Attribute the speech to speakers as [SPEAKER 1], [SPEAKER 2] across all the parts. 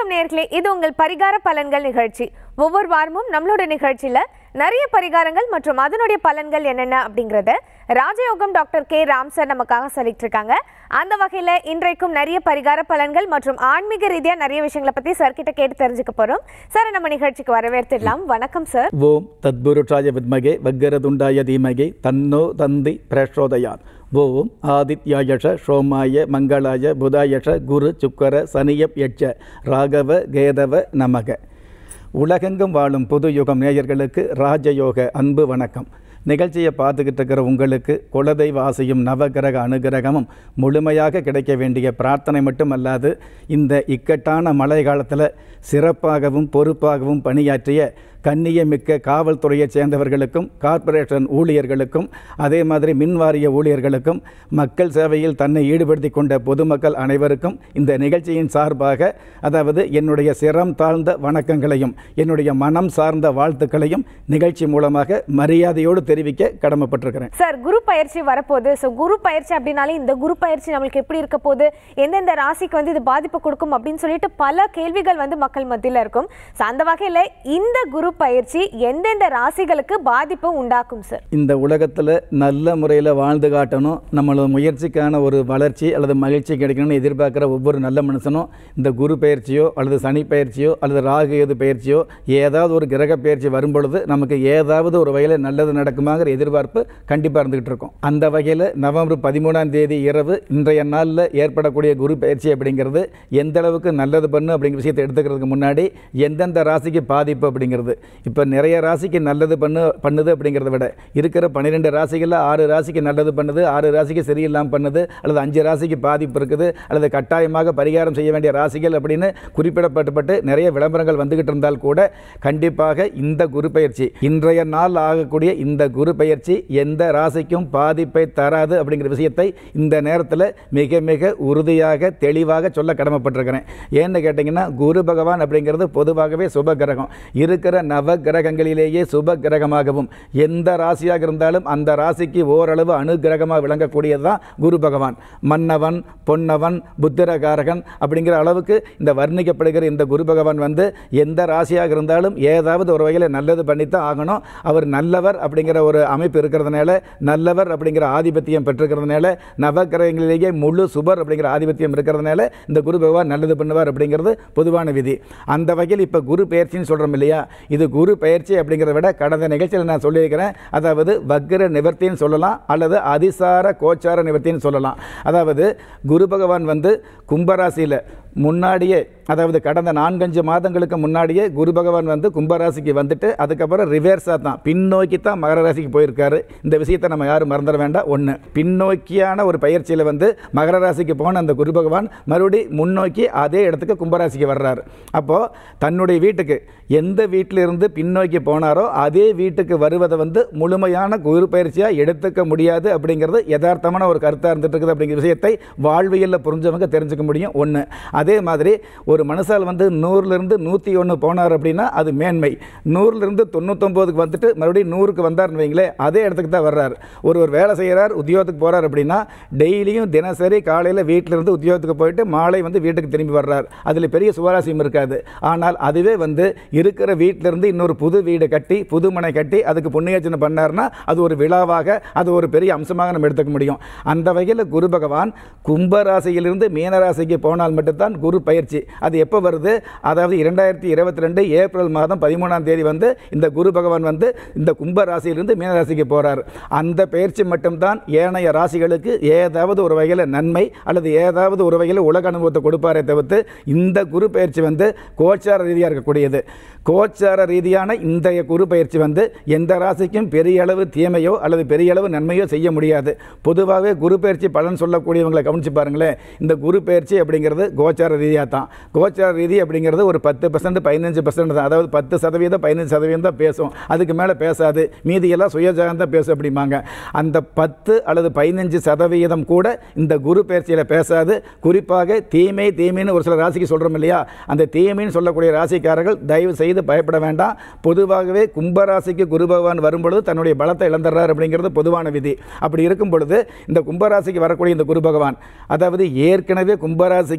[SPEAKER 1] வணக்கம் நேர்களே இது உங்கள் பரிகார பலன்கள் நிகழ்ச்சி ஒவ்வொரு வாரமும் நம்மளோட நிகழ்ச்சியில நிறைய பரிகாரங்கள் மற்றும் அதனுடைய பலன்கள் என்னென்ன அப்படிங்கறத ராஜயோகம் டாக்டர் கே ராம் சார் நமக்காக சொல்லிட்டு இருக்காங்க அந்த வகையில இன்றைக்கும் நிறைய பரிகார பலன்கள் மற்றும் ஆன்மீக ரீதியா நிறைய விஷயங்களை பத்தி சார் கிட்ட கேட்டு தெரிஞ்சுக்க போறோம் சார் நம்ம நிகழ்ச்சிக்கு வரவேற்றிடலாம் வணக்கம் சார்
[SPEAKER 2] ஓம் தத்புருஷாய வித்மகே வக்கரதுண்டாய தீமகே தன்னோ தந்தி பிரச்சோதயாத் ஓம் ஆதித்யாயஷ சோமாய மங்களாய புதாயஷ குரு சுக்கர சனியப் யட்ச ராகவ கேதவ நமக உலகெங்கும் வாழும் புது யுகம் நேயர்களுக்கு ராஜயோக அன்பு வணக்கம் நிகழ்ச்சியை பார்த்துக்கிட்டு இருக்கிற உங்களுக்கு குலதெய்வ ஆசையும் நவகிரக அனுகிரகமும் முழுமையாக கிடைக்க வேண்டிய பிரார்த்தனை மட்டுமல்லாது இந்த இக்கட்டான மழை காலத்தில் சிறப்பாகவும் பொறுப்பாகவும் பணியாற்றிய கண்ணியமிக்க காவல்துறையைச் சேர்ந்தவர்களுக்கும் கார்ப்பரேஷன் ஊழியர்களுக்கும் அதே மாதிரி மின்வாரிய ஊழியர்களுக்கும் மக்கள் சேவையில் தன்னை ஈடுபடுத்தி கொண்ட பொதுமக்கள் அனைவருக்கும் இந்த நிகழ்ச்சியின் சார்பாக அதாவது என்னுடைய சிரம் தாழ்ந்த வணக்கங்களையும் என்னுடைய மனம் சார்ந்த வாழ்த்துக்களையும் நிகழ்ச்சி மூலமாக மரியாதையோடு தெரிவிக்க கடமைப்பட்டிருக்கிறேன்
[SPEAKER 1] சார் குரு பயிற்சி வரப்போகுது ஸோ குரு பயிற்சி அப்படின்னாலே இந்த குரு பயிற்சி நம்மளுக்கு எப்படி இருக்க போகுது எந்தெந்த ராசிக்கு வந்து இது பாதிப்பு கொடுக்கும் அப்படின்னு சொல்லிட்டு பல கேள்விகள் வந்து மக்கள் மத்தியில் இருக்கும் ஸோ அந்த வகையில் இந்த குரு பயிற்சி எந்தெந்த ராசிகளுக்கு பாதிப்பு உண்டாக்கும் சார்
[SPEAKER 2] இந்த உலகத்தில் நல்ல முறையில் வாழ்ந்து காட்டணும் நம்மளோட முயற்சிக்கான ஒரு வளர்ச்சி அல்லது மகிழ்ச்சி கிடைக்கணும்னு எதிர்பார்க்குற ஒவ்வொரு நல்ல மனுஷனும் இந்த குரு பயிற்சியோ அல்லது சனி பயிற்சியோ அல்லது ராகு எது பயிற்சியோ ஏதாவது ஒரு கிரக பயிற்சி வரும் பொழுது நமக்கு ஏதாவது ஒரு வகையில் நல்லது நடக்குமாங்கிற எதிர்பார்ப்பு கண்டிப்பாக இருந்துகிட்டு இருக்கும் அந்த வகையில் நவம்பர் பதிமூணாம் தேதி இரவு இன்றைய நாளில் ஏற்படக்கூடிய குரு பயிற்சி அப்படிங்கிறது எந்த அளவுக்கு நல்லது பண்ணு அப்படிங்கிற விஷயத்தை எடுத்துக்கிறதுக்கு முன்னாடி எந்தெந்த ராசிக்கு பாதிப்பு அப்படிங்கிறது இப்போ நிறைய ராசிக்கு நல்லது பண்ணு பண்ணுது அப்படிங்கிறத விட இருக்கிற பன்னிரெண்டு ராசிகளில் ஆறு ராசிக்கு நல்லது பண்ணுது ஆறு ராசிக்கு சரியில்லாமல் பண்ணுது அல்லது அஞ்சு ராசிக்கு பாதிப்பு இருக்குது அல்லது கட்டாயமாக பரிகாரம் செய்ய வேண்டிய ராசிகள் அப்படின்னு குறிப்பிடப்பட்டுப்பட்டு நிறைய விளம்பரங்கள் வந்துகிட்டு இருந்தால் கூட கண்டிப்பாக இந்த குரு பயிற்சி இன்றைய நாள் ஆகக்கூடிய இந்த குரு பயிற்சி எந்த ராசிக்கும் பாதிப்பை தராது அப்படிங்கிற விஷயத்தை இந்த நேரத்தில் மிக மிக உறுதியாக தெளிவாக சொல்ல கடமைப்பட்டிருக்கிறேன் ஏன்னு கேட்டிங்கன்னா குரு பகவான் அப்படிங்கிறது பொதுவாகவே சுப கிரகம் இருக்கிற நவ கிரகங்களிலேயே சுப கிரகமாகவும் எந்த ராசியாக இருந்தாலும் அந்த ராசிக்கு ஓரளவு அனுகிரகமாக விளங்கக்கூடியது தான் குரு பகவான் மன்னவன் பொன்னவன் புத்திரகாரகன் அப்படிங்கிற அளவுக்கு இந்த வர்ணிக்கப்படுகிற இந்த குரு பகவான் வந்து எந்த ராசியாக இருந்தாலும் ஏதாவது ஒரு வகையில் நல்லது பண்ணித்தான் ஆகணும் அவர் நல்லவர் அப்படிங்கிற ஒரு அமைப்பு இருக்கிறதுனால நல்லவர் அப்படிங்கிற ஆதிபத்தியம் பெற்றிருக்கிறதுனால நவகிரகங்களிலேயே முழு சுபர் அப்படிங்கிற ஆதிபத்தியம் இருக்கிறதுனால இந்த குரு பகவான் நல்லது பண்ணுவார் அப்படிங்கிறது பொதுவான விதி அந்த வகையில் இப்போ குரு பயிற்சின்னு சொல்கிறோம் இல்லையா இது குரு பயிற்சி அப்படிங்கிறத விட கடந்த நிகழ்ச்சியில் நான் சொல்லியிருக்கிறேன் அதாவது வக்ர நிவர்த்தின்னு சொல்லலாம் அல்லது அதிசார கோச்சார நிவர்த்தின்னு சொல்லலாம் அதாவது குரு பகவான் வந்து கும்பராசியில் முன்னாடியே அதாவது கடந்த நான்கஞ்சு மாதங்களுக்கு முன்னாடியே குரு பகவான் வந்து கும்பராசிக்கு வந்துட்டு அதுக்கப்புறம் ரிவேர்ஸாக தான் பின்னோக்கி தான் மகர ராசிக்கு போயிருக்காரு இந்த விஷயத்தை நம்ம யாரும் மறந்துட வேண்டாம் ஒன்று பின்னோக்கியான ஒரு பயிற்சியில் வந்து மகர ராசிக்கு போன அந்த குரு பகவான் மறுபடி முன்னோக்கி அதே இடத்துக்கு கும்பராசிக்கு வர்றாரு அப்போது தன்னுடைய வீட்டுக்கு எந்த வீட்டிலிருந்து பின்னோக்கி போனாரோ அதே வீட்டுக்கு வருவதை வந்து முழுமையான குரு பயிற்சியாக எடுத்துக்க முடியாது அப்படிங்கிறது யதார்த்தமான ஒரு கருத்தாக இருந்துட்டு இருக்குது அப்படிங்கிற விஷயத்தை வாழ்வியலில் புரிஞ்சவங்க தெரிஞ்சுக்க முடியும் ஒன்று அதே மாதிரி ஒரு மனுஷால் வந்து நூறுலேருந்து நூற்றி ஒன்று போனார் அப்படின்னா அது மேன்மை நூறுலேருந்து தொண்ணூத்தொம்போதுக்கு வந்துட்டு மறுபடியும் நூறுக்கு வந்தார்னு வைங்களேன் அதே இடத்துக்கு தான் வர்றார் ஒரு ஒரு வேலை செய்கிறார் உத்தியோகத்துக்கு போகிறார் அப்படின்னா டெய்லியும் தினசரி காலையில் வீட்டிலிருந்து உத்தியோகத்துக்கு போயிட்டு மாலை வந்து வீட்டுக்கு திரும்பி வர்றார் அதில் பெரிய சுவாரஸ்யம் இருக்காது ஆனால் அதுவே வந்து இருக்கிற வீட்டிலிருந்து இன்னொரு புது வீடு கட்டி புது மனை கட்டி அதுக்கு புண்ணியர்ச்சனை பண்ணார்னா அது ஒரு விழாவாக அது ஒரு பெரிய அம்சமாக நம்ம எடுத்துக்க முடியும் அந்த வகையில் குரு பகவான் கும்பராசியிலிருந்து மீனராசிக்கு போனால் மட்டும்தான் குரு பயிற்சி அது எப்போ வருது அதாவது இரண்டாயிரத்தி இருபத்தி ரெண்டு ஏப்ரல் மாதம் பதிமூணாம் தேதி வந்து இந்த குரு பகவான் வந்து இந்த கும்ப ராசியிலிருந்து மீனராசிக்கு போகிறார் அந்த பயிற்சி மட்டும்தான் ஏனைய ராசிகளுக்கு ஏதாவது ஒரு வகையில் நன்மை அல்லது ஏதாவது ஒரு வகையில் உலக அனுபவத்தை கொடுப்பாரே தவிர்த்து இந்த குரு பயிற்சி வந்து கோச்சார ரீதியாக இருக்கக்கூடியது கோச்சார ரீதியான இன்றைய குரு பயிற்சி வந்து எந்த ராசிக்கும் பெரிய அளவு தீமையோ அல்லது பெரிய அளவு நன்மையோ செய்ய முடியாது பொதுவாகவே குரு பயிற்சி பலன் சொல்லக்கூடியவங்களை கவனிச்சு பாருங்களேன் இந்த குரு பயிற்சி அப்படிங்கிறது கோச்சார ரீதியாக தான் கோச்சார ரீதி அப்படிங்கிறது ஒரு பத்து பர்சன்ட் பதினஞ்சு பர்சன்ட் தான் அதாவது பத்து சதவீதம் பதினஞ்சு சதவீதம் தான் பேசும் அதுக்கு மேலே பேசாது மீதியெல்லாம் சுயஜாகம் தான் பேசும் அப்படிம்பாங்க அந்த பத்து அல்லது பதினஞ்சு சதவீதம் கூட இந்த குரு பயிற்சியில் பேசாது குறிப்பாக தீமை தீமைன்னு ஒரு சில ராசிக்கு சொல்கிறோம் இல்லையா அந்த தீமைன்னு சொல்லக்கூடிய ராசிக்காரர்கள் தயவு செய்து பயப்பட வேண்டாம் பொதுவாகவே கும்பராசிக்கு குரு பகவான் வரும்பொழுது தன்னுடைய பலத்தை இழந்துடுறார் அப்படிங்கிறது பொதுவான விதி அப்படி இருக்கும் பொழுது இந்த கும்பராசிக்கு வரக்கூடிய இந்த குரு பகவான் அதாவது ஏற்கனவே கும்பராசிக்கு வந்து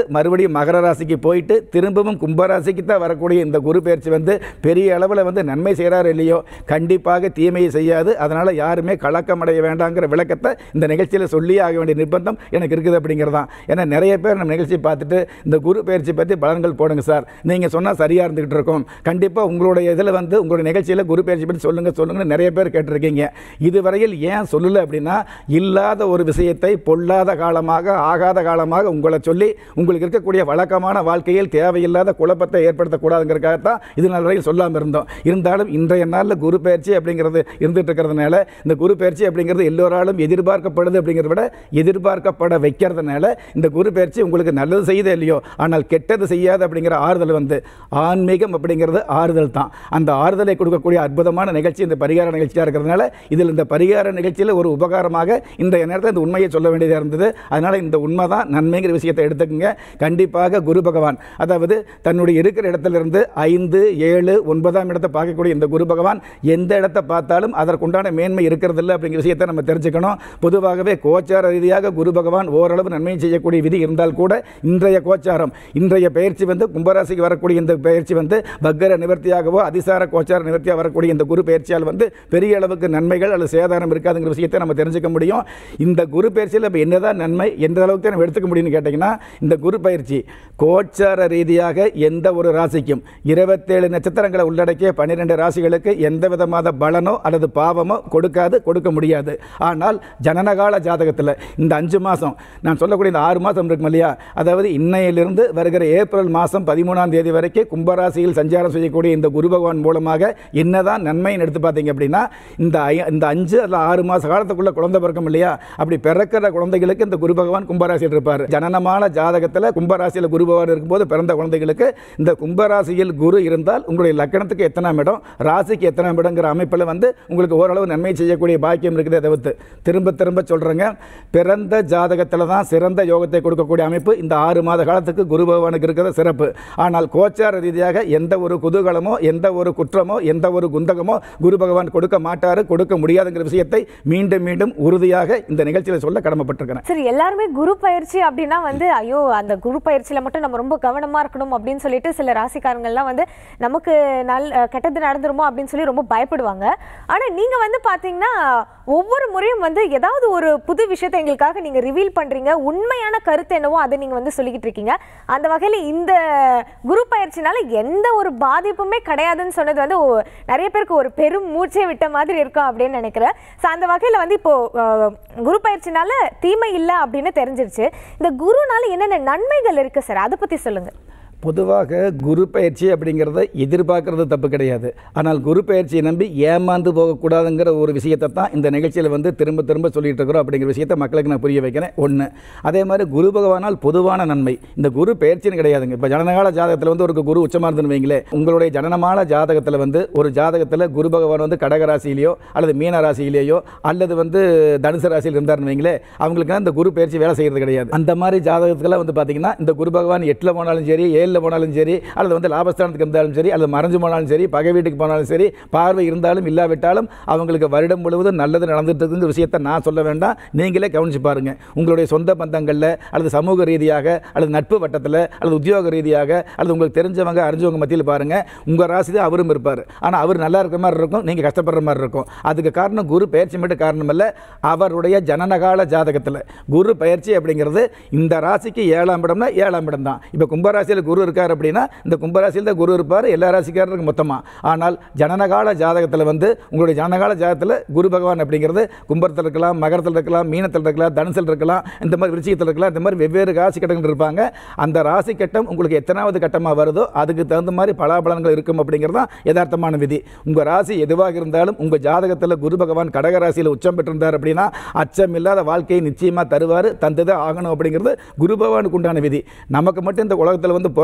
[SPEAKER 2] மறுபடியும் மகர ராசிக்கு போயிட்டு திரும்பவும் கும்பராசிக்கு தான் வரக்கூடிய இந்த குரு பயிற்சி வந்து பெரிய அளவில் வந்து நன்மை செய்கிறார் இல்லையோ கண்டிப்பாக தீமையை செய்யாது அதனால் யாருமே கலக்கமடைய வேண்டாங்கிற விளக்கத்தை இந்த நிகழ்ச்சியில் சொல்லி ஆக வேண்டிய நிர்பந்தம் எனக்கு இருக்குது அப்படிங்கிறது தான் ஏன்னா நிறைய பேர் நம்ம நிகழ்ச்சியை பார்த்துட்டு இந்த குரு பயிற்சி பற்றி பலன்கள் போடுங்க சார் நீங்கள் சொன்னால் சரியாக இருந்துகிட்டு இருக்கோம் கண்டிப்பாக உங்களுடைய இதில் வந்து உங்களுடைய நிகழ்ச்சியில் குரு பயிற்சி பற்றி சொல்லுங்கள் சொல்லுங்கன்னு நிறைய பேர் கேட்டிருக்கீங்க இதுவரையில் ஏன் சொல்லலை அப்படின்னா இல்லாத ஒரு விஷயத்தை பொல்லாத காலமாக ஆகாத காலமாக உங்களை சொல்லி உங்களுக்கு இருக்கக்கூடிய வழக்கமான வாழ்க்கையில் தேவையில்லாத குழப்பத்தை ஏற்படுத்தக்கூடாதுங்கிறதுக்காகத்தான் இது நாள் வரையில் சொல்லாமல் இருந்தோம் இருந்தாலும் இன்றைய நாளில் குரு பயிற்சி அப்படிங்கிறது இருந்துட்டு இருக்கிறதுனால இந்த குரு பயிற்சி அப்படிங்கிறது எல்லோராலும் எதிர்பார்க்கப்படுது அப்படிங்கிறத விட எதிர்பார்க்கப்பட வைக்கிறதுனால இந்த குரு பயிற்சி உங்களுக்கு நல்லது செய்யுதே இல்லையோ ஆனால் கெட்டது செய்யாது அப்படிங்கிற ஆறுதல் வந்து ஆன்மீகம் அப்படிங்கிறது ஆறுதல் தான் அந்த ஆறுதலை கொடுக்கக்கூடிய அற்புதமான நிகழ்ச்சி இந்த பரிகார நிகழ்ச்சியாக இருக்கிறதுனால இதில் இந்த பரிகார நிகழ்ச்சியில் ஒரு உபகாரமாக இந்த நேரத்தில் இந்த உண்மையை சொல்ல வேண்டியதாக இருந்தது அதனால் இந்த உண்மை தான் நன்மைங்கிற விஷயத்தை எடுத்துக்கங்க கண்டிப்பாக குரு பகவான் அதாவது தன்னுடைய இருக்கிற இடத்திலிருந்து ஐந்து ஏழு ஒன்பதாம் இடத்தை பார்க்கக்கூடிய இந்த குரு பகவான் எந்த இடத்தை பார்த்தாலும் அதற்குண்டான மேன்மை இருக்கிறதில்ல அப்படிங்கிற விஷயத்தை நம்ம தெரிஞ்சுக்கணும் பொதுவாகவே கோச்சார ரீதியாக குரு பகவான் ஓரளவு நன்மை செய்யக்கூடிய விதி இருந்தால் கூட இன்றைய கோச்சாரம் இன்றைய பயிற்சி வந்து கும்பராசிக்கு வரக்கூடிய இந்த பயிற்சி வந்து பக்கர நிவர்த்தியாகவோ அதிசார கோச்சார நிவர்த்தியாக வரக்கூடிய இந்த குரு பயிற்சியால் வந்து பெரிய அளவுக்கு நன்மைகள் அல்லது சேதாரம் இருக்காதுங்கிற விஷயத்தை நம்ம தெரிஞ்சுக்க முடியும் இந்த குரு பயிற்சியில் இப்போ என்னதான் நன்மை எந்த அளவுக்கு தான் நம்ம எடுத்துக்க முடியும்னு கேட்டிங்கன்னா இந்த குரு பயிற்சி கோச்சார ரீதியாக எந்த ஒரு ராசிக்கும் இருபத்தேழு நட்சத்திரங்களை உள்ளடக்கிய பன்னிரெண்டு ராசிகளுக்கு எந்த விதமான பலனோ அல்லது பாவமோ கொடுக்காது கொடுக்க முடியாது ஆனால் ஜனனகால ஜாதகத்தில் இந்த அஞ்சு மாதம் நான் சொல்லக்கூடிய இந்த ஆறு மாதம் இருக்கும் இல்லையா அதாவது இன்னையிலிருந்து வருகிற ஏப்ரல் மாதம் பதிமூணாம் தேதி வரைக்கும் கும்பராசியில் சஞ்சாரம் செய்யக்கூடிய இந்த குரு பகவான் மூலமாக என்னதான் நன்மைன்னு எடுத்து பார்த்தீங்க அப்படின்னா இந்த ஐ- இந்த அஞ்சு அல்ல ஆறு மாத காலத்துக்குள்ள குழந்தை பிறக்கும் இல்லையா அப்படி பிறக்கிற குழந்தைகளுக்கு இந்த குரு பகவான் கும்பராசியில் இருப்பார் ஜனனமான ஜாதகத்தில் கும்பராசியில் குரு பகவான் இருக்கும்போது பிறந்த குழந்தைகளுக்கு இந்த கும்பராசியில் குரு இருந்தால் உங்களுடைய லக்கணத்துக்கு எத்தனாம் இடம் ராசிக்கு எத்தனாம் இடங்கிற அமைப்பில் வந்து உங்களுக்கு ஓரளவு நன்மை செய்யக்கூடிய பாக்கியம் இருக்குதே தவிர்த்து திரும்ப திரும்ப சொல்கிறேங்க பிறந்த ஜாதகத்தில் தான் சிறந்த யோகத்தை கொடுக்கக்கூடிய அமைப்பு இந்த ஆறு மாத காலத்துக்கு குரு பகவானுக்கு இருக்கிற சிறப்பு ஆனால் கோச்சார ரீதியாக எந்த ஒரு குதூகலமோ எந்த ஒரு குற்றமோ எந்த ஒரு குந்தகமோ குரு பகவான் கொடுக்க மாட்டார் கொடுக்க முடியாதுங்கிற விஷயத்தை மீண்டும் மீண்டும் உறுதியாக இந்த நிகழ்ச்சியில் சொல்ல கடமைப்பட்டிருக்கிறேன்
[SPEAKER 1] சரி எல்லாருமே குரு பயிற்சி அப்படின்னா வந்து ஐயோ அந்த குரு பயிற்சியில மட்டும் நம்ம ரொம்ப கவனமா இருக்கணும் அப்படின்னு சொல்லிட்டு சில ராசிக்காரங்கள்லாம் வந்து நமக்கு நல் அஹ் கெட்டது நடந்துருமோ அப்படின்னு சொல்லி ரொம்ப பயப்படுவாங்க ஆனா நீங்க வந்து பாத்தீங்கன்னா ஒவ்வொரு முறையும் வந்து ஏதாவது ஒரு புது விஷயத்தை எங்களுக்காக நீங்க ரிவீல் பண்றீங்க உண்மையான கருத்து என்னவோ அதை நீங்க வந்து சொல்லிக்கிட்டு இருக்கீங்க அந்த வகையில இந்த குரு பயிற்சினால எந்த ஒரு பாதிப்புமே கிடையாதுன்னு சொன்னது வந்து ஒ- நிறைய பேருக்கு ஒரு பெரும் மூச்சை விட்ட மாதிரி இருக்கும் அப்படின்னு நினைக்கிறேன் ஸோ அந்த வகையில் வந்து இப்போ அஹ், குரு பயிற்சினால தீமை இல்லை அப்படின்னு தெரிஞ்சிருச்சு இந்த குருனால என்னென்ன நன்மைகள் இருக்கு சார் அதை பத்தி சொல்லுங்க
[SPEAKER 2] பொதுவாக குரு பயிற்சி அப்படிங்கிறத எதிர்பார்க்கறது தப்பு கிடையாது ஆனால் குரு பயிற்சியை நம்பி ஏமாந்து போகக்கூடாதுங்கிற ஒரு விஷயத்தை தான் இந்த நிகழ்ச்சியில் வந்து திரும்ப திரும்ப சொல்லிட்டு இருக்கிறோம் அப்படிங்கிற விஷயத்தை மக்களுக்கு நான் புரிய வைக்கிறேன் ஒன்று அதே மாதிரி குரு பகவானால் பொதுவான நன்மை இந்த குரு பயிற்சின்னு கிடையாதுங்க இப்போ ஜனனகால ஜாதகத்தில் வந்து ஒரு குரு உச்சமாக இருந்துன்னு வைங்களேன் உங்களுடைய ஜனனமான ஜாதகத்தில் வந்து ஒரு ஜாதகத்தில் குரு பகவான் வந்து கடக ராசியிலையோ அல்லது மீன ராசியிலேயோ அல்லது வந்து தனுசு ராசியில் இருந்தாருன்னு வைங்களேன் அவங்களுக்கு இந்த குரு பயிற்சி வேலை செய்கிறது கிடையாது அந்த மாதிரி ஜாதகத்துக்கெல்லாம் வந்து பார்த்தீங்கன்னா இந்த குரு பகவான் எட்டில் போனாலும் சரி ஏழில் போனாலும் சரி அல்லது வந்து லாபஸ்தானத்துக்கு இருந்தாலும் சரி அல்லது மறைஞ்சு போனாலும் சரி பகை வீட்டுக்கு போனாலும் சரி பார்வை இருந்தாலும் இல்லாவிட்டாலும் அவங்களுக்கு வருடம் முழுவதும் நல்லது நடந்துட்டு இருக்குங்கிற விஷயத்தை நான் சொல்ல வேண்டாம் நீங்களே கவனிச்சு பாருங்க உங்களுடைய சொந்த பந்தங்களில் அல்லது சமூக ரீதியாக அல்லது நட்பு வட்டத்தில் அல்லது உத்தியோக ரீதியாக அல்லது உங்களுக்கு தெரிஞ்சவங்க அறிஞ்சவங்க மத்தியில் பாருங்க உங்கள் ராசி தான் அவரும் இருப்பார் ஆனால் அவர் நல்லா இருக்கிற மாதிரி இருக்கும் நீங்கள் கஷ்டப்படுற மாதிரி இருக்கும் அதுக்கு காரணம் குரு பயிற்சி மட்டும் காரணம் இல்லை அவருடைய ஜனனகால ஜாதகத்தில் குரு பயிற்சி அப்படிங்கிறது இந்த ராசிக்கு ஏழாம் இடம்னா ஏழாம் இடம் தான் இப்போ கும்பராசியில் குரு இருக்கார் அப்படின்னா இந்த கும்பராசியில் தான் குரு இருப்பார் எல்லா ராசிக்காரருக்கும் மொத்தமாக ஆனால் ஜனனகால ஜாதகத்தில் வந்து உங்களுடைய ஜனனகால ஜாதகத்தில் குரு பகவான் அப்படிங்கிறது கும்பத்தில் இருக்கலாம் மகரத்தில் இருக்கலாம் மீனத்தில் இருக்கலாம் தனுசில் இருக்கலாம் இந்த மாதிரி விருச்சிகத்தில் இருக்கலாம் இந்த மாதிரி வெவ்வேறு ராசி கட்டங்கள் இருப்பாங்க அந்த ராசி கட்டம் உங்களுக்கு எத்தனாவது கட்டமாக வருதோ அதுக்கு தகுந்த மாதிரி பலாபலன்கள் இருக்கும் அப்படிங்கிறது தான் யதார்த்தமான விதி உங்கள் ராசி எதுவாக இருந்தாலும் உங்கள் ஜாதகத்தில் குரு பகவான் கடக ராசியில் உச்சம் பெற்றிருந்தார் அப்படின்னா அச்சம் இல்லாத வாழ்க்கையை நிச்சயமாக தருவார் தந்ததே ஆகணும் அப்படிங்கிறது குரு பகவானுக்கு உண்டான விதி நமக்கு மட்டும் இந்த உலகத்தில் வந்து பிறந்து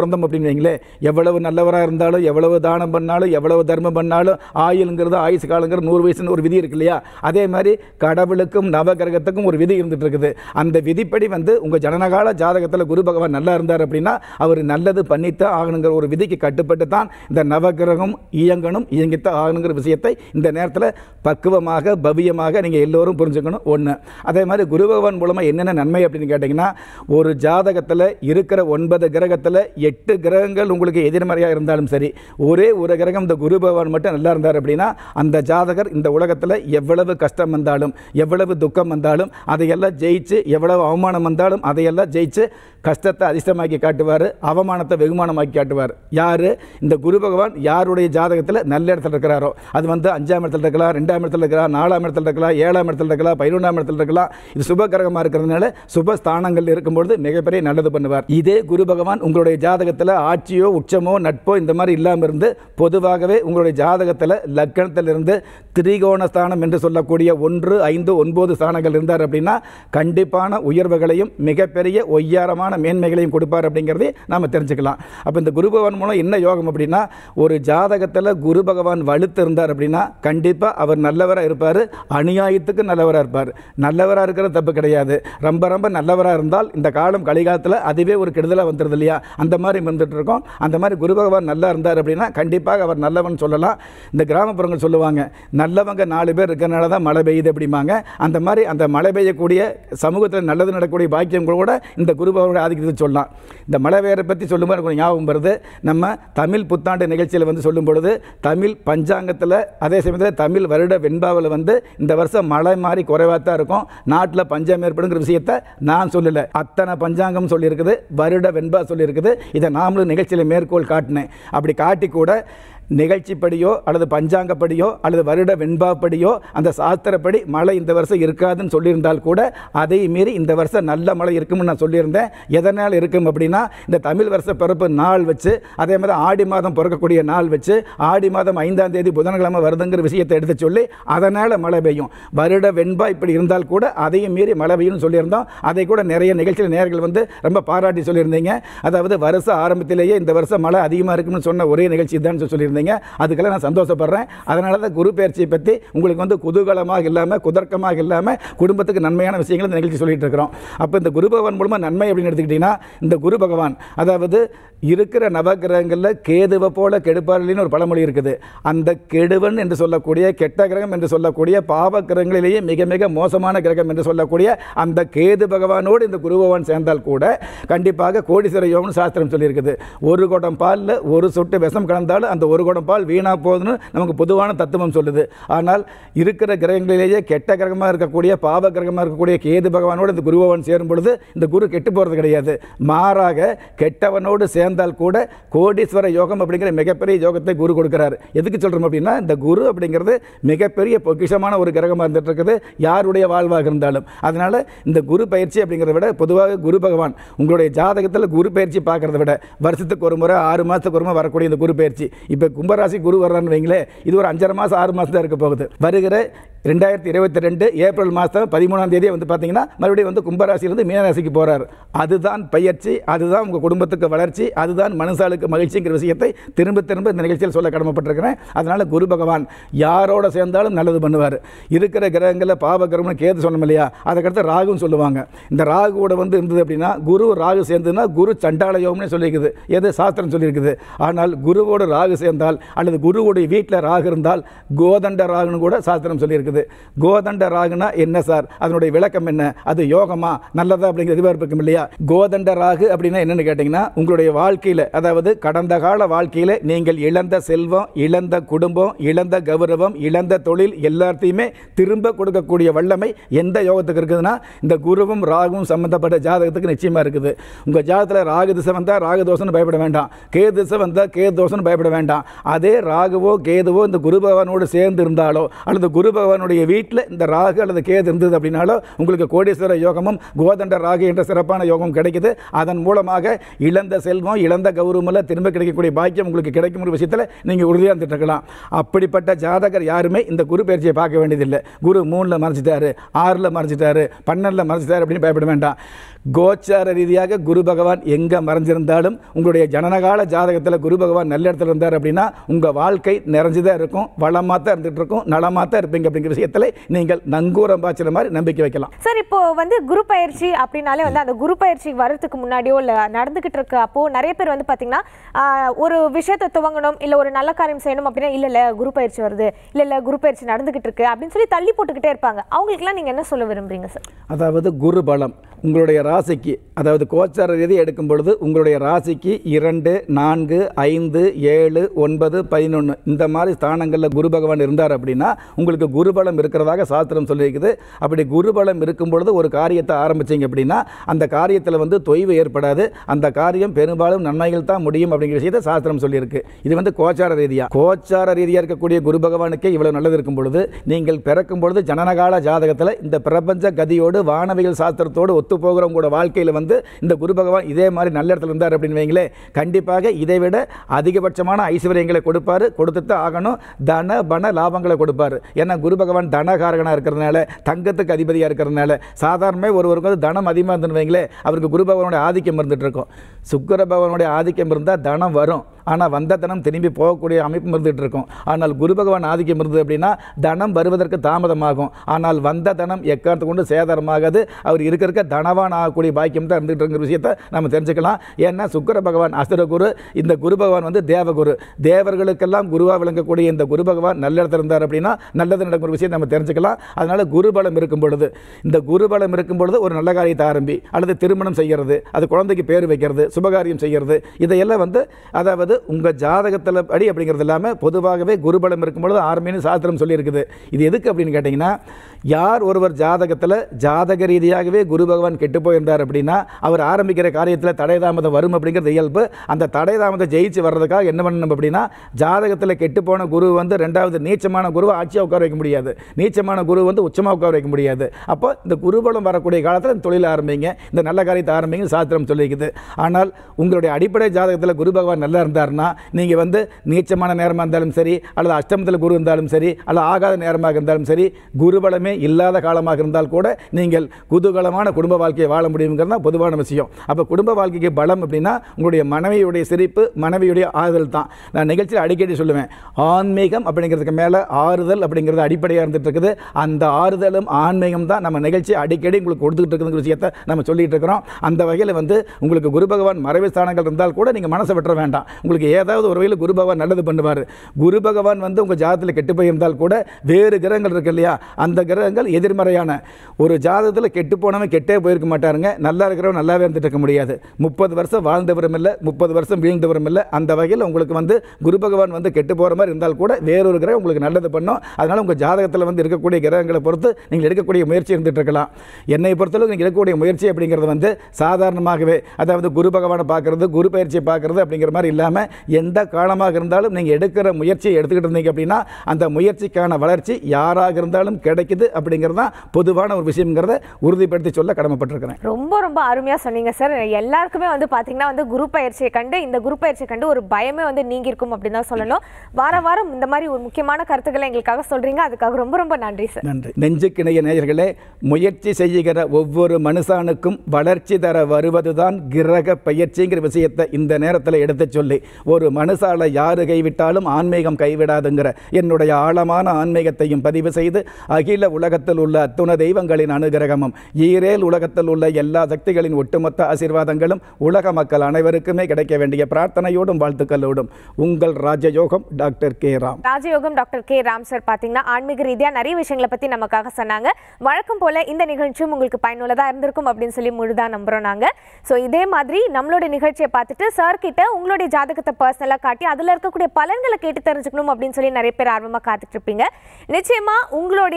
[SPEAKER 2] பிறந்தோம் அப்படின்னு வைங்களேன் எவ்வளவு நல்லவராக இருந்தாலும் எவ்வளவு தானம் பண்ணாலும் எவ்வளவு தர்மம் பண்ணாலும் ஆயுளுங்கிறது ஆயுசு காலங்கிறது நூறு வயசுன்னு ஒரு விதி இருக்கு இல்லையா அதே மாதிரி கடவுளுக்கும் நவகிரகத்துக்கும் ஒரு விதி இருந்துட்டு இருக்குது அந்த விதிப்படி வந்து உங்கள் ஜனனகால ஜாதகத்தில் குரு பகவான் நல்லா இருந்தார் அப்படின்னா அவர் நல்லது பண்ணித்தான் ஆகணுங்கிற ஒரு விதிக்கு கட்டுப்பட்டு தான் இந்த நவகிரகம் இயங்கணும் இயங்கித்தான் ஆகணுங்கிற விஷயத்தை இந்த நேரத்தில் பக்குவமாக பவ்யமாக நீங்கள் எல்லோரும் புரிஞ்சுக்கணும் ஒன்று அதே மாதிரி குரு பகவான் மூலமாக என்னென்ன நன்மை அப்படின்னு கேட்டிங்கன்னா ஒரு ஜாதகத்தில் இருக்கிற ஒன்பது கிரகத்தில் எட்டு கிரகங்கள் உங்களுக்கு எதிர்மறையாக இருந்தாலும் சரி ஒரே ஒரு கிரகம் இந்த குரு பகவான் மட்டும் நல்லா இருந்தார் அப்படின்னா அந்த ஜாதகர் இந்த உலகத்தில் எவ்வளவு கஷ்டம் வந்தாலும் எவ்வளவு துக்கம் வந்தாலும் அதையெல்லாம் ஜெயிச்சு எவ்வளவு அவமானம் வந்தாலும் அதையெல்லாம் ஜெயிச்சு கஷ்டத்தை அதிர்ஷ்டமாக்கி காட்டுவார் அவமானத்தை வெகுமானமாக்கி காட்டுவார் யார் இந்த குரு பகவான் யாருடைய ஜாதகத்தில் நல்ல இடத்துல இருக்கிறாரோ அது வந்து அஞ்சாம் இடத்துல இருக்கலாம் ரெண்டாம் இடத்துல இருக்கலாம் நாலாம் இடத்துல இருக்கலாம் ஏழாம் இடத்துல இருக்கலாம் பதினொன்றாம் இடத்துல இருக்கலாம் இது சுப கிரகமாக இருக்கிறதுனால சுப ஸ்தானங்கள் இருக்கும்பொழுது மிகப்பெரிய நல்லது பண்ணுவார் இதே குரு பகவான் உங்களுடைய ஜாதகத்தில் ஆட்சியோ உச்சமோ நட்போ இந்த மாதிரி இல்லாமல் இருந்து பொதுவாகவே உங்களுடைய ஜாதகத்தில் லக்கணத்திலிருந்து திரிகோண ஸ்தானம் என்று சொல்லக்கூடிய ஒன்று ஐந்து ஒன்பது ஸ்தானங்கள் இருந்தார் அப்படின்னா கண்டிப்பான உயர்வுகளையும் மிகப்பெரிய ஒய்யாரமான மேன்மைகளையும் கொடுப்பார் அப்படிங்கிறதை நாம் தெரிஞ்சுக்கலாம் அப்போ இந்த குரு பகவான் மூலம் என்ன யோகம் அப்படின்னா ஒரு ஜாதகத்தில் குரு பகவான் வலுத்து இருந்தார் அப்படின்னா கண்டிப்பாக அவர் நல்லவராக இருப்பார் அநியாயத்துக்கு நல்லவராக இருப்பார் நல்லவராக இருக்கிறது தப்பு கிடையாது ரொம்ப ரொம்ப நல்லவராக இருந்தால் இந்த காலம் கலிகாலத்தில் அதுவே ஒரு கெடுதலாக வந்துடுது இல்லையா அந்த மாதிரி வந்துட்டு இருக்கோம் அந்த மாதிரி குரு பகவான் நல்லா இருந்தார் அப்படின்னா கண்டிப்பாக அவர் நல்லவன் சொல்லலாம் இந்த கிராமப்புறங்கள் சொல்லுவாங்க நல்லவங்க நாலு பேர் இருக்கிறனால தான் மழை பெய்யுது அப்படிம்பாங்க அந்த மாதிரி அந்த மழை பெய்யக்கூடிய சமூகத்தில் நல்லது நடக்கக்கூடிய பாக்கியம் கூட இந்த குரு பகவானுடைய ஆதிக்கத்தை சொல்லலாம் இந்த மழை பெய்யரை பற்றி சொல்லும்போது எனக்கு ஒரு ஞாபகம் வருது நம்ம தமிழ் புத்தாண்டு நிகழ்ச்சியில் வந்து சொல்லும் பொழுது தமிழ் பஞ்சாங்கத்தில் அதே சமயத்தில் தமிழ் வருட வெண்பாவில் வந்து இந்த வருஷம் மழை மாதிரி குறைவாக தான் இருக்கும் நாட்டில் பஞ்சம் ஏற்படுங்கிற விஷயத்தை நான் சொல்லலை அத்தனை பஞ்சாங்கம் சொல்லியிருக்குது வருட வெண்பா சொல்லியிருக்குது இதை நாமளும் நிகழ்ச்சியில் மேற்கோள் காட்டினேன் அப்படி காட்டி கூட நிகழ்ச்சிப்படியோ அல்லது பஞ்சாங்கப்படியோ அல்லது வருட வெண்பாப்படியோ அந்த சாஸ்திரப்படி மழை இந்த வருஷம் இருக்காதுன்னு சொல்லியிருந்தால் கூட அதை மீறி இந்த வருஷம் நல்ல மழை இருக்கும்னு நான் சொல்லியிருந்தேன் எதனால் இருக்கும் அப்படின்னா இந்த தமிழ் வருஷ பிறப்பு நாள் வச்சு அதே மாதிரி ஆடி மாதம் பிறக்கக்கூடிய நாள் வச்சு ஆடி மாதம் ஐந்தாம் தேதி புதன்கிழமை வருதுங்கிற விஷயத்தை எடுத்து சொல்லி அதனால் மழை பெய்யும் வருட வெண்பா இப்படி இருந்தால் கூட அதையும் மீறி மழை பெய்யும்னு சொல்லியிருந்தோம் அதை கூட நிறைய நிகழ்ச்சியில் நேர்கள் வந்து ரொம்ப பாராட்டி சொல்லியிருந்தீங்க அதாவது வருஷ ஆரம்பத்திலேயே இந்த வருஷம் மழை அதிகமாக இருக்கும்னு சொன்ன ஒரே நிகழ்ச்சி தான் சொல்லியிருந்தீங்க அதுக்கெல்லாம் நான் சந்தோஷப்படுறேன் அதனால தான் குரு பயிற்சியை பற்றி உங்களுக்கு வந்து குதூகலமாக இல்லாமல் குதர்க்கமாக இல்லாமல் குடும்பத்துக்கு நன்மையான விஷயங்களை இந்த நிகழ்ச்சி சொல்லிட்டு இருக்கிறோம் அப்போ இந்த குரு பகவான் மூலமாக நன்மை அப்படின்னு எடுத்துக்கிட்டிங்கன்னா இந்த குரு பகவான் அதாவது இருக்கிற நவகிரகங்களில் கேதுவை போல கெடுப்பாரின்னு ஒரு பழமொழி இருக்குது அந்த கெடுவன் என்று சொல்லக்கூடிய கெட்ட கிரகம் என்று சொல்லக்கூடிய பாவ கிரகங்களிலேயே மிக மிக மோசமான கிரகம் என்று சொல்லக்கூடிய அந்த கேது பகவானோடு இந்த குரு பகவான் சேர்ந்தால் கூட கண்டிப்பாக கோடீஸ்வர யோகம்னு சாஸ்திரம் சொல்லியிருக்குது ஒரு குடம் பாலில் ஒரு சொட்டு விஷம் கலந்தாலும் அந்த ஒரு குடம் பால் வீணாக போகுதுன்னு நமக்கு பொதுவான தத்துவம் சொல்லுது ஆனால் இருக்கிற கிரகங்களிலேயே கெட்ட கிரகமாக இருக்கக்கூடிய பாவ கிரகமாக இருக்கக்கூடிய கேது பகவானோடு இந்த குரு பகவான் சேரும் பொழுது இந்த குரு கெட்டு போகிறது கிடையாது மாறாக கெட்டவனோடு சேர்ந்தால் கூட கோடீஸ்வர யோகம் அப்படிங்கிற மிகப்பெரிய யோகத்தை குரு கொடுக்கிறார் எதுக்கு சொல்கிறோம் அப்படின்னா இந்த குரு அப்படிங்கிறது மிகப்பெரிய பொக்கிஷமான ஒரு கிரகமாக இருந்துட்டு இருக்குது யாருடைய வாழ்வாக இருந்தாலும் அதனால் இந்த குரு பயிற்சி அப்படிங்கிறத விட பொதுவாக குரு பகவான் உங்களுடைய ஜாதகத்தில் குரு பயிற்சி பார்க்குறத விட வருஷத்துக்கு ஒரு முறை ஆறு மாதத்துக்கு ஒரு முறை வரக்கூடிய இந்த குரு பயிற்சி இப்போ கும்பராசி குரு வர்றான்னு வைங்களேன் இது ஒரு அஞ்சரை மாதம் ஆறு மாதம் தான் இருக்க போகுது வருகிற ரெண்டாயிரத்தி இருபத்தி ரெண்டு ஏப்ரல் மாதம் பதிமூணாம் தேதி வந்து பார்த்தீங்கன்னா மறுபடியும் வந்து கும்பராசியிலிருந்து மீனராசிக்கு போகிறார் அதுதான் பயிற்சி அதுதான் உங்கள் குடும்பத்துக்கு வளர்ச்சி அதுதான் மனசாளுக்கு மகிழ்ச்சிங்கிற விஷயத்தை திரும்ப திரும்ப இந்த நிகழ்ச்சியில் சொல்ல கடமைப்பட்டிருக்கிறேன் அதனால் குரு பகவான் யாரோட சேர்ந்தாலும் நல்லது பண்ணுவார் இருக்கிற கிரகங்களில் பாவ கிரகம்னு கேது சொன்னோம் இல்லையா அதுக்கடுத்து ராகுன்னு சொல்லுவாங்க இந்த ராகுவோட வந்து இருந்தது அப்படின்னா குரு ராகு சேர்ந்ததுன்னா குரு சண்டாள யோகம்னு சொல்லியிருக்குது எது சாஸ்திரம் சொல்லியிருக்குது ஆனால் குருவோடு ராகு சேர்ந்தால் அல்லது குருவோடைய வீட்டில் ராகு இருந்தால் கோதண்ட ராகுன்னு கூட சாஸ்திரம் சொல்லியிருக்குது கோதண்ட ராகுனா என்ன சார் அதனுடைய விளக்கம் என்ன அது யோகமா நல்லதா அப்படிங்கிற எதிர்பார்ப்பு இல்லையா கோதண்ட ராகு அப்படின்னா என்னன்னு கேட்டிங்கன்னா உங்களுடைய வாழ்க்கையில் அதாவது கடந்த கால வாழ்க்கையில் நீங்கள் இழந்த செல்வம் இழந்த குடும்பம் இழந்த கௌரவம் இழந்த தொழில் எல்லாத்தையுமே திரும்ப கொடுக்கக்கூடிய வல்லமை எந்த யோகத்துக்கு இருக்குதுன்னா இந்த குருவும் ராகுவும் சம்பந்தப்பட்ட ஜாதகத்துக்கு நிச்சயமாக இருக்குது உங்கள் ஜாதகத்தில் ராகு திசை வந்தால் ராகு தோஷம்னு பயப்பட வேண்டாம் கேது திசை வந்தால் கேது தோஷம்னு பயப்பட வேண்டாம் அதே ராகுவோ கேதுவோ இந்த குரு பகவானோடு சேர்ந்து இருந்தாலோ அல்லது குரு பகவான் பகவானுடைய வீட்டில் இந்த ராகு அல்லது கேது இருந்தது அப்படின்னாலும் உங்களுக்கு கோடீஸ்வர யோகமும் கோதண்ட ராகு என்ற சிறப்பான யோகம் கிடைக்குது அதன் மூலமாக இழந்த செல்வம் இழந்த கௌரவமெல்லாம் திரும்ப கிடைக்கக்கூடிய பாக்கியம் உங்களுக்கு கிடைக்கும் ஒரு விஷயத்தில் நீங்கள் உறுதியாக இருந்துட்டு இருக்கலாம் அப்படிப்பட்ட ஜாதகர் யாருமே இந்த குரு பயிற்சியை பார்க்க வேண்டியதில்லை குரு மூணில் மறைச்சிட்டாரு ஆறில் மறைச்சிட்டாரு பன்னெண்டில் மறைச்சிட்டாரு அப்படின்னு பயப்பட வேண்டாம் கோச்சார ரீதியாக குரு பகவான் எங்கே மறைஞ்சிருந்தாலும் உங்களுடைய ஜனனகால ஜாதகத்தில் குரு பகவான் நல்ல இடத்துல இருந்தார் அப்படின்னா உங்கள் வாழ்க்கை நிறைஞ்சுதான் இருக்கும் வளமாக தான் இருந்துகிட்டு இருக்கும் நலமாக தான் இருப்பீங்க அப்படிங்கிற விஷயத்தில் நீங்கள் நங்கூரம் பாய்ச்சுற மாதிரி நம்பிக்கை வைக்கலாம்
[SPEAKER 1] சார் இப்போ வந்து குரு பயிற்சி அப்படின்னாலே வந்து அந்த குரு பயிற்சி வர்றதுக்கு முன்னாடியோ இல்லை நடந்துகிட்டு இருக்க அப்போ நிறைய பேர் வந்து பார்த்தீங்கன்னா ஆஹ், ஒரு விஷயத்தை துவங்கணும் இல்லை ஒரு நல்ல காரியம் செய்யணும் அப்படின்னா இல்லை இல்லை குரு பயிற்சி வருது இல்லை இல்லை குரு பயிற்சி நடந்துகிட்டு இருக்கு அப்படின்னு சொல்லி தள்ளி போட்டுக்கிட்டே இருப்பாங்க அவங்களுக்குலாம் நீங்கள் என்ன சொல்ல விரும்புறீங்க சார்
[SPEAKER 2] அதாவது குரு பலம் உங்களுடைய ராசிக்கு அதாவது கோச்சார ரீதி எடுக்கும் பொழுது உங்களுடைய ராசிக்கு இரண்டு நான்கு ஐந்து ஏழு ஒன்பது பதினொன்று இந்த மாதிரி ஸ்தானங்களில் குரு பகவான் இருந்தார் அப்படின்னா உங்களுக்கு குருபலம் இருக்கிறதாக சாஸ்திரம் சொல்லியிருக்குது அப்படி குருபலம் இருக்கும் பொழுது ஒரு காரியத்தை ஆரம்பிச்சீங்க அப்படின்னா அந்த காரியத்தில் வந்து தொய்வு ஏற்படாது அந்த காரியம் பெரும்பாலும் நன்மைகள் தான் முடியும் அப்படிங்கிற விஷயத்தை சாஸ்திரம் சொல்லியிருக்கு இது வந்து கோச்சார ரீதியாக கோச்சார ரீதியாக இருக்கக்கூடிய குரு பகவானுக்கே இவ்வளவு நல்லது இருக்கும் பொழுது நீங்கள் பிறக்கும் பொழுது ஜனனகால ஜாதகத்தில் இந்த பிரபஞ்ச கதியோடு வானவியல் சாஸ்திரத்தோடு ஒத்து போகிற உங்களோட வாழ்க்கையில் வந்து இந்த குரு பகவான் இதே மாதிரி நல்ல இடத்துல இருந்தார் அப்படின்னு வைங்களே கண்டிப்பாக இதை விட அதிகபட்சமான ஐஸ்வர்யங்களை கொடுப்பாரு கொடுத்துட்டு ஆகணும் தன பண லாபங்களை கொடுப்பாரு ஏன்னா குரு பகவான் தனகாரகனாக இருக்கிறதுனால தங்கத்துக்கு அதிபதியாக இருக்கிறதுனால சாதாரணமே ஒருவருக்கு வந்து தனம் அதிகமாக இருந்துன்னு வைங்களே அவருக்கு குரு பகவானுடைய ஆதிக்கம் இருந்துட்டு இருக்கும் சுக்கிர பகவானுடைய ஆதிக்கம் இருந்தால் தனம் வரும் ஆனால் வந்த தனம் திரும்பி போகக்கூடிய அமைப்பு இருந்துகிட்டு இருக்கும் ஆனால் குரு பகவான் ஆதிக்கம் இருந்தது அப்படின்னா தனம் வருவதற்கு தாமதமாகும் ஆனால் வந்த தனம் எக்காரணத்தை கொண்டு சேதாரமாகாது அவர் இருக்க இருக்க தனவான் ஆகக்கூடிய பாக்கியம் தான் இருந்துகிட்டு இருக்கிற விஷயத்தை நம்ம தெரிஞ்சுக்கலாம் ஏன்னா சுக்கிர பகவான் அசுர குரு இந்த குரு பகவான் வந்து தேவகுரு தேவர்களுக்கெல்லாம் குருவாக விளங்கக்கூடிய இந்த குரு பகவான் நல்ல இடத்துல இருந்தார் அப்படின்னா நல்லது நடக்கிற விஷயம் நம்ம தெரிஞ்சுக்கலாம் அதனால குரு பலம் இருக்கும் பொழுது இந்த குரு பலம் இருக்கும் பொழுது ஒரு நல்ல காரியத்தை ஆரம்பி அல்லது திருமணம் செய்கிறது அது குழந்தைக்கு பேர் வைக்கிறது சுபகாரியம் செய்கிறது இதையெல்லாம் வந்து அதாவது உங்கள் ஜாதகத்தில் படி அப்படிங்கிறது இல்லாமல் பொதுவாகவே குருபலம் இருக்கும் பொழுது ஆரம்பின்னு சாஸ்திரம் சொல்லியிருக்குது இது எதுக்கு அப்படின்னு கேட்டிங்கன்னா யார் ஒருவர் ஜாதகத்தில் ஜாதக ரீதியாகவே குரு பகவான் கெட்டு போயிருந்தார் அப்படின்னா அவர் ஆரம்பிக்கிற காரியத்தில் தடை தாமதம் வரும் அப்படிங்கிறது இயல்பு அந்த தடை தாமதம் ஜெயிச்சு வர்றதுக்காக என்ன பண்ணணும் அப்படின்னா ஜாதகத்தில் கெட்டு போன குரு வந்து ரெண்டாவது நீச்சமான குருவை ஆட்சியாக உட்கார வைக்க முடியாது நீச்சமான குரு வந்து உச்சமாக உட்கார வைக்க முடியாது அப்போ இந்த குருபலம் வரக்கூடிய காலத்தில் இந்த தொழில் ஆரம்பிங்க இந்த நல்ல காரியத்தை ஆரம்பிங்க சாஸ்திரம் சொல்லியிருக்குது ஆனால் உங்களுடைய அடிப்படை ஜாதகத்தில் குரு பகவான் நல்லா இருந்தாருன்னா நீங்கள் வந்து நீச்சமான நேரமாக இருந்தாலும் சரி அல்லது அஷ்டமத்தில் குரு இருந்தாலும் சரி அல்லது ஆகாத நேரமாக இருந்தாலும் சரி குருபலமே இல்லாத காலமாக இருந்தால் கூட நீங்கள் குதூகலமான குடும்ப வாழ்க்கையை வாழ முடியுங்கிறது தான் பொதுவான விஷயம் அப்போ குடும்ப வாழ்க்கைக்கு பலம் அப்படின்னா உங்களுடைய மனைவியுடைய சிரிப்பு மனைவியுடைய ஆறுதல் தான் நான் நிகழ்ச்சியில் அடிக்கடி சொல்லுவேன் ஆன்மீகம் அப்படிங்கிறதுக்கு மேலே ஆறுதல் அப்படிங்கிறது அடிப்படையாக இருந்துட்டு இருக்குது அந்த ஆறுதலும் ஆன்மீகம் தான் நம்ம நிகழ்ச்சி அடிக்கடி உங்களுக்கு கொடுத்துக்கிட்டு இருக்குங்கிற விஷயத்தை நம்ம சொல்லிட்டு இருக்கிறோம் அந்த வகையில் வந்து உங்களுக்கு குரு பகவான் மறைவு ஸ்தானங்கள் இருந்தால் கூட நீங்கள் மனசை விட்டுற வேண்டாம் உங்களுக்கு ஏதாவது ஒரு வகையில் குரு பகவான் நல்லது பண்ணுவார் குரு பகவான் வந்து உங்கள் ஜாதகத்தில் கெட்டு போயிருந்தால் கூட வேறு கிரகங்கள் இருக்கு இல்லையா அந்த கிரகங்கள் எதிர்மறையான ஒரு ஜாதகத்தில் கெட்டு போனவன் கெட்டே போயிருக்க மாட்டாருங்க நல்லா இருக்கிறவன் நல்லாவே இருந்துட்டு இருக்க முடியாது முப்பது வருஷம் வாழ்ந்தவரும் இல்லை முப்பது வருஷம் வீழ்ந்தவரும் இல்லை அந்த வகையில் உங்களுக்கு வந்து குரு பகவான் வந்து கெட்டு போகிற மாதிரி இருந்தால் கூட வேறொரு கிரகம் உங்களுக்கு நல்லது பண்ணும் அதனால் உங்கள் ஜாதகத்தில் வந்து இருக்கக்கூடிய கிரகங்களை பொறுத்து நீங்கள் எடுக்கக்கூடிய முயற்சி இருந்துட்டு இருக்கலாம் என்னை பொறுத்தளவு நீங்கள் எடுக்கக்கூடிய முயற்சி அப்படிங்கிறது வந்து சாதாரணமாகவே அதாவது குரு பகவானை பார்க்கறது குரு பயிற்சியை பார்க்கறது அப்படிங்கிற மாதிரி இல்லாமல் எந்த காலமாக இருந்தாலும் நீங்கள் எடுக்கிற முயற்சியை எடுத்துக்கிட்டு இருந்தீங்க அப்படின்னா அந்த முயற்சிக்கான வளர்ச்சி யாராக இருந்தாலும் கிடைக்குது அப்படிங்கிறது தான் பொதுவான ஒரு விஷயங்கிறத உறுதிப்படுத்தி சொல்ல கடமைப்பட்டிருக்கிறேன்
[SPEAKER 1] ரொம்ப ரொம்ப அருமையாக சொன்னீங்க சார் எல்லாருக்குமே வந்து பார்த்தீங்கன்னா வந்து குரு பயிற்சியை கண்டு இந்த குரு பயிற்சியை கண்டு ஒரு பயமே வந்து நீங்கியிருக்கும் அப்படின்னு தான் சொல்லணும் வார வாரம் இந்த மாதிரி ஒரு முக்கியமான கருத்துக்களை எங்களுக்காக சொல்றீங்க அதுக்காக ரொம்ப ரொம்ப நன்றி சார்
[SPEAKER 2] நன்றி நெஞ்சுக்கிணைய நேயர்களே முயற்சி செய்கிற ஒவ்வொரு மனுஷானுக்கும் வளர்ச்சி தர வருவதுதான் கிரக பயிற்சிங்கிற விஷயத்தை இந்த நேரத்தில் எடுத்துச் சொல்லி ஒரு மனுஷால யாரு கைவிட்டாலும் ஆன்மீகம் கைவிடாதுங்கிற என்னுடைய ஆழமான ஆன்மீகத்தையும் பதிவு செய்து அகில உலகத்தில் உள்ள அத்துண தெய்வங்களின் அனுகிரகமும் ஈரேல் உலகத்தில் உள்ள எல்லா சக்திகளின் ஒட்டுமொத்த ஆசீர்வாதங்களும் உலக மக்கள் அனைவருக்குமே கிடைக்க வேண்டிய பிரார்த்தனையோடும் வாழ்த்துக்களோடும் உங்கள் ராஜயோகம் டாக்டர் கே ராம்
[SPEAKER 1] ராஜயோகம் டாக்டர் கே ராம் சார் பார்த்தீங்கன்னா ஆன்மீக ரீதியாக நிறைய விஷயங்களை பற்றி நமக்காக சொன்னாங்க வழக்கம் போல இந்த நிகழ்ச்சியும் உங்களுக்கு பயனுள்ளதாக இருந்திருக்கும் அப்படின்னு சொல்லி முழுதாக நம்புகிறோம் நாங்கள் ஸோ இதே மாதிரி நம்மளோட நிகழ்ச்சியை பார்த்துட்டு சார் கிட்ட உங்களுடைய ஜாதகத்தை பர்சனலாக காட்டி அதில் இருக்கக்கூடிய பலன்களை கேட்டு தெரிஞ்சுக்கணும் அப்படின்னு சொல்லி நிறைய பேர் ஆர்வமாக காத்துட்டு இருப்பீங்க நிச்சயமாக உங்களுடைய ஜாதகத்தை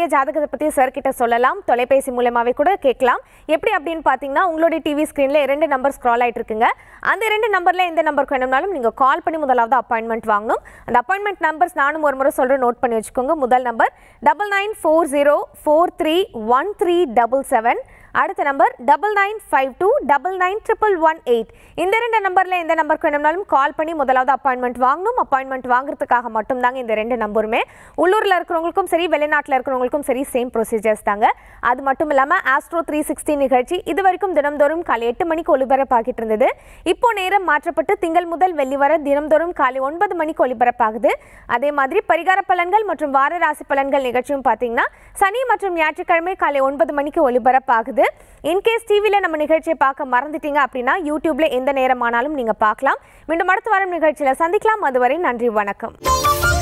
[SPEAKER 1] பற்றி சார் கிட்ட சொல்லலாம் தொலைபேசி மூலமாவே கூட கேட்கலாம் எப்படி அப்படின்னு பார்த்தீங்கன்னா உங்களுடைய டிவி ஸ்க்ரீனில் இரண்டு நம்பர் ஸ்க்ரால் ஆயிட்டு இருக்குங்க அந்த இரண்டு நம்பரில் எந்த நம்பருக்கு வேணும்னாலும் நீங்கள் கால் பண்ணி முதலாவது அப்பாயின்மெண்ட் வாங்கணும் அந்த அப்பாயின்மெண்ட் நம்பர்ஸ் நானும் ஒரு முறை சொல்கிறேன் நோட் பண்ணி வச்சுக்கோங்க முதல் number double nine four zero four three one three double seven அடுத்த number double nine five two double nine triple one eight இந்த ரெண்டு நம்பரில் எந்த நம்பருக்கு வேணும்னாலும் கால் பண்ணி முதலாவது அப்பாயின்மெண்ட் வாங்கணும் அப்பாயின்மெண்ட் வாங்குறதுக்காக மட்டும்தாங்க இந்த ரெண்டு நம்பருமே உள்ளூரில் இருக்கிறவங்களுக்கும் சரி வெளிநாட்டில் இருக்கிறவங்களுக்கும் சரி சேம் ப்ரொசீஜர்ஸ் தாங்க அது மட்டும் இல்லாமல் ஆஸ்ட்ரோ த்ரீ சிக்ஸ்டி நிகழ்ச்சி இது வரைக்கும் தினம்தோறும் காலை எட்டு மணிக்கு ஒளிபரப்பாகிட்டு இருந்தது இப்போ நேரம் மாற்றப்பட்டு திங்கள் முதல் வெள்ளி வர தினம்தோறும் காலை ஒன்பது மணிக்கு ஒளிபரப்பாகுது அதே மாதிரி பரிகார பலன்கள் மற்றும் வார ராசி பலன்கள் நிகழ்ச்சியும் பார்த்தீங்கன்னா சனி மற்றும் ஞாயிற்றுக்கிழமை காலை ஒன்பது மணிக்கு ஒளிபரப்பாகுது இன்கேஸ் டிவியில் நம்ம நிகழ்ச்சியை பார்க்க மறந்துட்டீங்க அப்படின்னா யூடியூப்ல எந்த நேரமானாலும் நீங்க பார்க்கலாம் மீண்டும் அடுத்த வாரம் நிகழ்ச்சியில் சந்திக்கலாம் அதுவரை நன்றி வணக்கம்